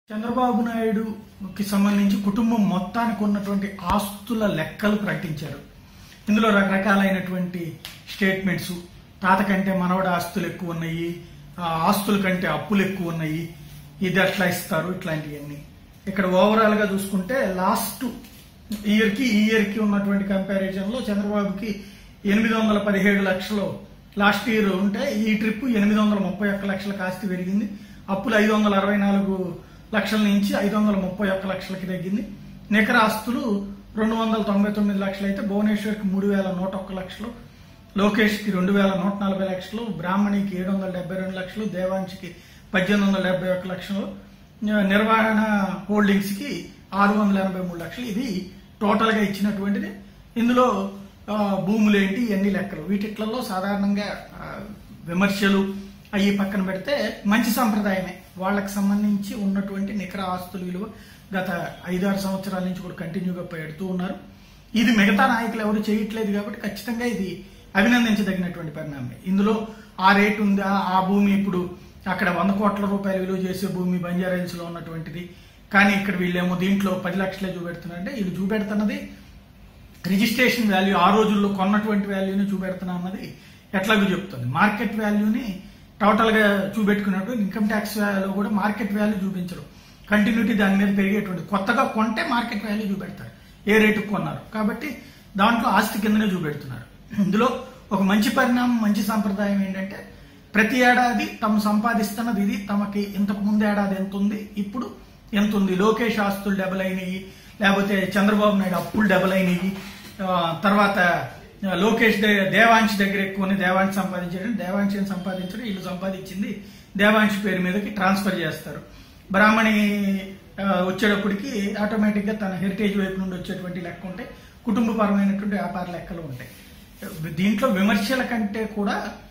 చంద్రబాబు నాయుడుకి సంబంధించి కుటుంబం మొత్తానికి ఉన్నటువంటి ఆస్తుల లెక్కలు ప్రకటించారు ఇందులో రకరకాలైనటువంటి స్టేట్మెంట్స్ తాత కంటే మనవడ ఆస్తులు ఎక్కువ ఉన్నాయి ఆ ఆస్తుల కంటే అప్పులు ఎక్కువ ఉన్నాయి ఇది ఎట్లా ఇస్తారు ఇట్లాంటివన్నీ ఇక్కడ ఓవరాల్ గా చూసుకుంటే లాస్ట్ ఇయర్ కి ఈ ఇయర్ కి ఉన్నటువంటి కంపారిజన్ లో చంద్రబాబుకి ఎనిమిది వందల పదిహేడు లక్షలు లాస్ట్ ఇయర్ ఉంటే ఈ ట్రిప్ ఎనిమిది వందల ముప్పై ఒక్క లక్షల కాస్తి పెరిగింది అప్పులు ఐదు వందల అరవై నాలుగు లక్షల నుంచి ఐదు వందల ముప్పై ఒక్క లక్షలకి తగ్గింది నికర ఆస్తులు రెండు వందల తొంభై తొమ్మిది లక్షలు అయితే భువనేశ్వర్కి మూడు వేల నూట ఒక్క లక్షలు లోకేష్కి రెండు వేల నూట నలభై లక్షలు బ్రాహ్మణికి ఏడు వందల డెబ్బై రెండు లక్షలు దేవాంశికి పద్దెనిమిది వందల డెబ్బై ఒక్క లక్షలు ఆ, నిర్వహణ హోల్డింగ్స్ కి ఆరు వందల ఎనభై మూడు లక్షలు ఇది టోటల్ గా ఇచ్చినటువంటిది ఇందులో ఆ, భూములు ఏంటి ఎన్ని లెక్కలు వీటిట్లలో సాధారణంగా ఆ, విమర్శలు అవి పక్కన పెడితే మంచి సంప్రదాయమే వాళ్ళకి సంబంధించి ఉన్నటువంటి నికర ఆస్తుల విలువ గత ఐదారు సంవత్సరాల నుంచి కూడా కంటిన్యూగా పెడుతూ ఉన్నారు ఇది మిగతా నాయకులు ఎవరు చేయట్లేదు కాబట్టి ఖచ్చితంగా ఇది అభినందించదగినటువంటి పరిణామమే ఇందులో ఆ రేటు ఉందా ఆ భూమి ఇప్పుడు అక్కడ వంద కోట్ల రూపాయలు విలువ చేసే భూమి బంజారా హిల్స్ లో ఉన్నటువంటిది కానీ ఇక్కడ వీళ్ళేమో దీంట్లో పది లక్షలే చూపెడుతున్నారంటే వీళ్ళు చూపెడుతున్నది రిజిస్ట్రేషన్ వాల్యూ ఆ రోజుల్లో కొన్నటువంటి వాల్యూని చూపెడుతున్నా అన్నది ఎట్లాగో చెప్తుంది మార్కెట్ వాల్యూని టోటల్ గా చూపెట్టుకున్నట్టు ఇన్కమ్ ట్యాక్స్ లో కూడా మార్కెట్ వాల్యూ చూపించరు కంటిన్యూటీ దాని మీద పెరిగేటువంటి కొత్తగా కొంటే మార్కెట్ వాల్యూ చూపెడతారు ఏ రేటుకు కొన్నారు కాబట్టి దాంట్లో ఆస్తి కిందనే చూపెడుతున్నారు ఇందులో ఒక మంచి పరిణామం మంచి సంప్రదాయం ఏంటంటే ప్రతి ఏడాది తాము సంపాదిస్తున్నది ఇది తమకి ఇంతకు ముందు ఏడాది ఎంత ఉంది ఇప్పుడు ఎంత ఉంది లోకేష్ ఆస్తులు డబల్ అయినాయి లేకపోతే చంద్రబాబు నాయుడు అప్పులు డబల్ అయినాయి ఆ, తర్వాత ఆ, లోకేష్ దే- దేవాంశ్ దగ్గర ఎక్కువ దేవాంశ్ సంపాదించడం దేవాంశ్ ఏం సంపాదించడం వీళ్ళు సంపాదించింది దేవాంశ్ పేరు మీదకి ట్రాన్స్ఫర్ చేస్తారు బ్రాహ్మణి ఆ, వచ్చేటప్పటికి ఆటోమేటిక్ గా తన హెరిటేజ్ వైపు నుండి వచ్చేటువంటి లెక్క ఉంటాయి కుటుంబపరమైనటువంటి వ్యాపార లెక్కలు ఉంటాయి దీంట్లో విమర్శల కంటే కూడా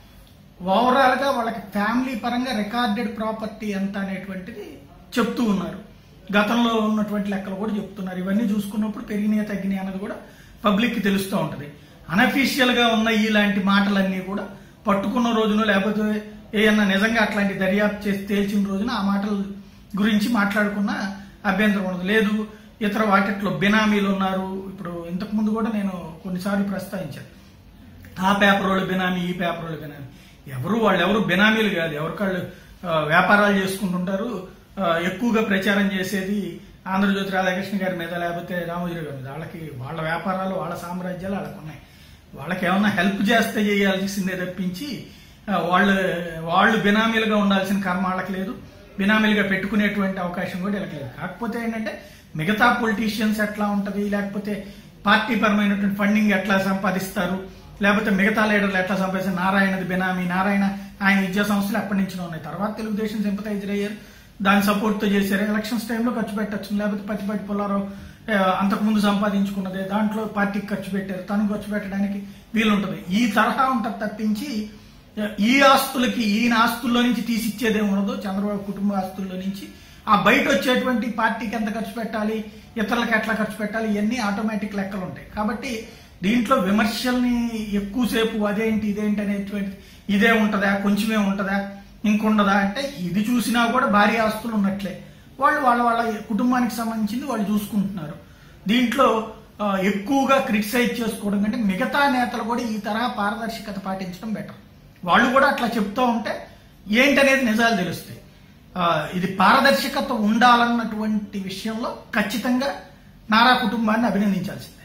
ఓవరాల్ గా వాళ్ళకి ఫ్యామిలీ పరంగా రికార్డెడ్ ప్రాపర్టీ ఎంత అనేటువంటిది చెప్తూ ఉన్నారు గతంలో ఉన్నటువంటి లెక్కలు కూడా చెప్తున్నారు ఇవన్నీ చూసుకున్నప్పుడు పెరిగినాయి తగ్గినాయి అన్నది కూడా పబ్లిక్ కి తెలుస్తూ ఉంటది అనఫీషియల్ గా ఉన్న ఇలాంటి మాటలన్నీ కూడా పట్టుకున్న రోజున లేకపోతే ఏమన్నా నిజంగా అట్లాంటి దర్యాప్తు చేసి తేల్చిన రోజున ఆ మాటల గురించి మాట్లాడుకున్న అభ్యంతరం ఉండదు లేదు ఇతర వాటిట్లో బినామీలు ఉన్నారు ఇప్పుడు ఇంతకు ముందు కూడా నేను కొన్నిసార్లు ప్రస్తావించాను ఆ పేపర్ వాళ్ళు బినామీ ఈ పేపర్ వాళ్ళు బినామీ ఎవరు వాళ్ళు ఎవరు బినామీలు కాదు ఎవరికాళ్ళు ఆ, వ్యాపారాలు చేసుకుంటుంటారు ఆ, ఎక్కువగా ప్రచారం చేసేది ఆంధ్రజ్యోతి రాధాకృష్ణ గారి మీద లేకపోతే రామోజీరావు గారి మీద వాళ్ళకి వాళ్ళ వ్యాపారాలు వాళ్ళ సామ్రాజ్యాలు వాళ్ళకు ఉన్నాయి వాళ్ళకి ఏమన్నా హెల్ప్ చేస్తే చేయాల్సిందే తప్పించి ఆ, వాళ్ళు వాళ్ళు బినామీలుగా ఉండాల్సిన కర్మ వాళ్ళకి లేదు బినామీలుగా పెట్టుకునేటువంటి అవకాశం కూడా వీళ్ళకి లేదు కాకపోతే ఏంటంటే మిగతా పొలిటీషియన్స్ ఎట్లా ఉంటది లేకపోతే పార్టీ పరమైనటువంటి ఫండింగ్ ఎట్లా సంపాదిస్తారు లేకపోతే మిగతా లీడర్లు ఎట్లా సంపాదిస్తారు నారాయణది బినామీ నారాయణ ఆయన విద్యా సంస్థలు ఎప్పటి నుంచో ఉన్నాయి తర్వాత తెలుగుదేశం సింపతైజర్ అయ్యారు దాని సపోర్ట్ తో చేశారు ఎలక్షన్స్ టైంలో ఖర్చు పెట్టచ్చు లేకపోతే పత్తిపాటి పుల్లారావు ఆ, అంతకుముందు సంపాదించుకున్నదే దాంట్లో పార్టీకి ఖర్చు పెట్టారు తను ఖర్చు పెట్టడానికి వీలుంటది ఈ తరహా ఉంటది తప్పించి ఆ, ఈ ఆస్తులకి ఈయన ఆస్తుల్లో నుంచి తీసిచ్చేదే ఉండదు చంద్రబాబు కుటుంబ ఆస్తుల్లో నుంచి ఆ బయట వచ్చేటువంటి పార్టీకి ఎంత ఖర్చు పెట్టాలి ఇతరులకు ఎట్లా ఖర్చు పెట్టాలి ఇవన్నీ ఆటోమేటిక్ లెక్కలు ఉంటాయి కాబట్టి దీంట్లో విమర్శల్ని ఎక్కువసేపు అదేంటి ఇదేంటి అనేటువంటి ఇదే ఉంటదా కొంచెమే ఉంటదా ఇంకుండదా అంటే ఇది చూసినా కూడా భారీ ఆస్తులు ఉన్నట్లే వాళ్ళు వాళ్ళ వాళ్ళ కుటుంబానికి సంబంధించింది వాళ్ళు చూసుకుంటున్నారు దీంట్లో ఆ, ఎక్కువగా క్రిటిసైజ్ చేసుకోవడం కంటే మిగతా నేతలు కూడా ఈ తరహా పారదర్శకత పాటించడం బెటర్ వాళ్ళు కూడా అట్లా చెప్తూ ఉంటే ఏంటనేది నిజాలు తెలుస్తాయి ఆ, ఇది పారదర్శకత ఉండాలన్నటువంటి విషయంలో ఖచ్చితంగా నారా కుటుంబాన్ని అభినందించాల్సిందే